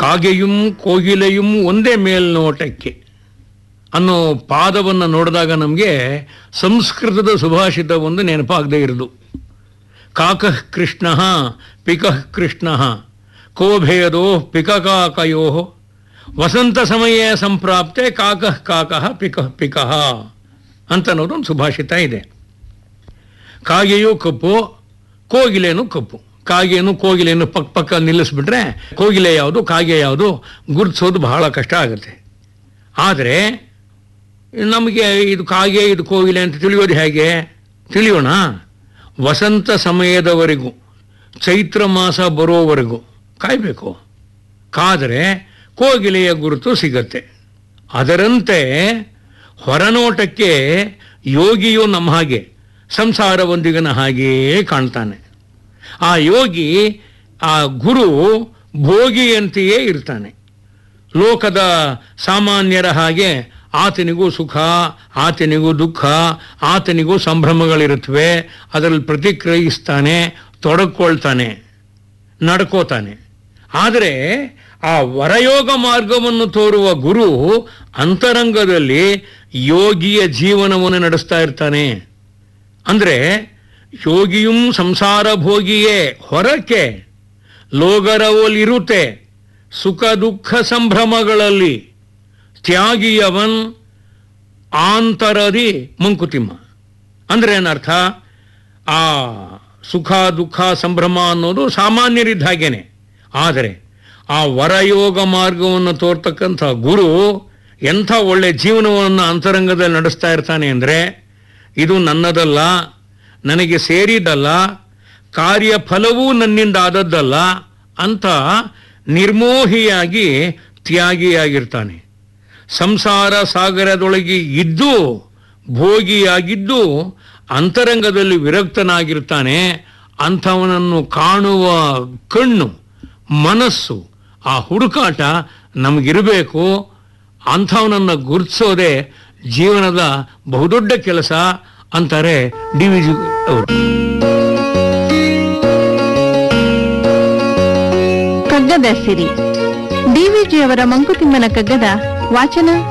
ಕಾಗೆயும் ಕೋಗಿಲೆயும் ಒಂದೇ ಮೇಲ್ನೋಟಕ್ಕೆ ಅನ್ನೋ ಪಾದವನ್ನು ನೋಡಿದಾಗ ನಮಗೆ ಸಂಸ್ಕೃತದ ಸುಭಾಷಿತ ಒಂದು ನೆನಪಾಗದೇ ಇರೋದು ಕಾಕಃ ಕೃಷ್ಣ ಪಿಕಃ ಕೃಷ್ಣ ಕೋಭೇದೋ ಪಿಕಕಾಕಯೋ ವಸಂತ ಸಮಯ ಸಂಪ್ರಾಪ್ತೆ ಕಾಕಃ ಕಾಕಃ ಪಿಕಃ ಪಿಕಃ ಅಂತ ಅನ್ನೋದು ಒಂದು ಸುಭಾಷಿತ ಇದೆ ಕಾಗೆಯು ಕಪ್ಪು ಕೋಗಿಲೆನೂ ಕಪ್ಪು ಕಾಗೆಯನ್ನು ಕೋಗಿಲೆಯನ್ನು ಪಕ್ಕ ಪಕ್ಕ ನಿಲ್ಲಿಸ್ಬಿಟ್ರೆ ಕೋಗಿಲೆ ಯಾವುದು ಕಾಗೆ ಯಾವುದು ಗುರುತಿಸೋದು ಬಹಳ ಕಷ್ಟ ಆಗುತ್ತೆ ಆದರೆ ನಮಗೆ ಇದು ಕಾಗೆ ಇದು ಕೋಗಿಲೆ ಅಂತ ತಿಳಿಯೋದು ಹೇಗೆ ತಿಳಿಯೋಣ ವಸಂತ ಸಮಯದವರೆಗೂ ಚೈತ್ರ ಮಾಸ ಬರೋವರೆಗೂ ಕಾಯಬೇಕು ಕಾದರೆ ಕೋಗಿಲೆಯ ಗುರುತು ಸಿಗತ್ತೆ ಅದರಂತೆ ಹೊರನೋಟಕ್ಕೆ ಯೋಗಿಯು ನಮ್ಮ ಹಾಗೆ ಸಂಸಾರವೊಂದಿಗನ ಹಾಗೆಯೇ ಕಾಣ್ತಾನೆ ಆ ಯೋಗಿ ಆ ಗುರು ಭೋಗಿಯಂತೆಯೇ ಇರ್ತಾನೆ ಲೋಕದ ಸಾಮಾನ್ಯರ ಹಾಗೆ ಆತನಿಗೂ ಸುಖ ಆತನಿಗೂ ದುಃಖ ಆತನಿಗೂ ಸಂಭ್ರಮಗಳಿರುತ್ತವೆ ಅದರಲ್ಲಿ ಪ್ರತಿಕ್ರಿಯಿಸ್ತಾನೆ ತೊಡಕೊಳ್ತಾನೆ ನಡ್ಕೋತಾನೆ ಆದರೆ ಆ ವರಯೋಗ ಮಾರ್ಗವನ್ನು ತೋರುವ ಗುರು ಅಂತರಂಗದಲ್ಲಿ ಯೋಗಿಯ ಜೀವನವನ್ನು ನಡೆಸ್ತಾ ಇರ್ತಾನೆ ಅಂದ್ರೆ ಯೋಗಿಯೂ ಸಂಸಾರ ಭೋಗಿಯೇ ಹೊರಕ್ಕೆ ಲೋಗರವಲ್ಲಿರುತ್ತೆ ಸುಖ ದುಃಖ ಸಂಭ್ರಮಗಳಲ್ಲಿ ತ್ಯಾಗಿಯವನ್ ಆಂತರದಿ ಮಂಕುತಿಮ್ಮ ಅಂದ್ರೆ ಏನರ್ಥ ಆ ಸುಖ ದುಃಖ ಸಂಭ್ರಮ ಅನ್ನೋದು ಸಾಮಾನ್ಯರಿದ್ದ ಹಾಗೇನೆ ಆದರೆ ಆ ವರಯೋಗ ಮಾರ್ಗವನ್ನು ತೋರ್ತಕ್ಕಂಥ ಗುರು ಎಂಥ ಒಳ್ಳೆ ಜೀವನವನ್ನು ಅಂತರಂಗದಲ್ಲಿ ನಡೆಸ್ತಾ ಇರ್ತಾನೆ ಅಂದರೆ ಇದು ನನ್ನದಲ್ಲ ನನಗೆ ಸೇರಿದಲ್ಲ ಕಾರ್ಯಫಲವೂ ನನ್ನಿಂದ ಆದದ್ದಲ್ಲ ಅಂತ ನಿರ್ಮೋಹಿಯಾಗಿ ತ್ಯಾಗಿಯಾಗಿರ್ತಾನೆ ಸಂಸಾರ ಸಾಗರದೊಳಗೆ ಇದ್ದು ಭೋಗಿಯಾಗಿದ್ದು ಅಂತರಂಗದಲ್ಲಿ ವಿರಕ್ತನಾಗಿರ್ತಾನೆ ಅಂಥವನನ್ನು ಕಾಣುವ ಕಣ್ಣು ಮನಸ್ಸು ಆ ಹುಡುಕಾಟ ನಮಗಿರಬೇಕು ಅಂಥವನನ್ನು ಗುರುತಿಸೋದೇ ಜೀವನದ ಬಹುದೊಡ್ಡ ಕೆಲಸ ಅಂತಾರೆ ಡಿ ವಿ ಜಿ ಅವರು ಕಗ್ಗದ ಸಿರಿ ಡಿವಿಜಿಯವರ ಮಂಕುತಿಮ್ಮನ ಕಗ್ಗದ ವಾಚನ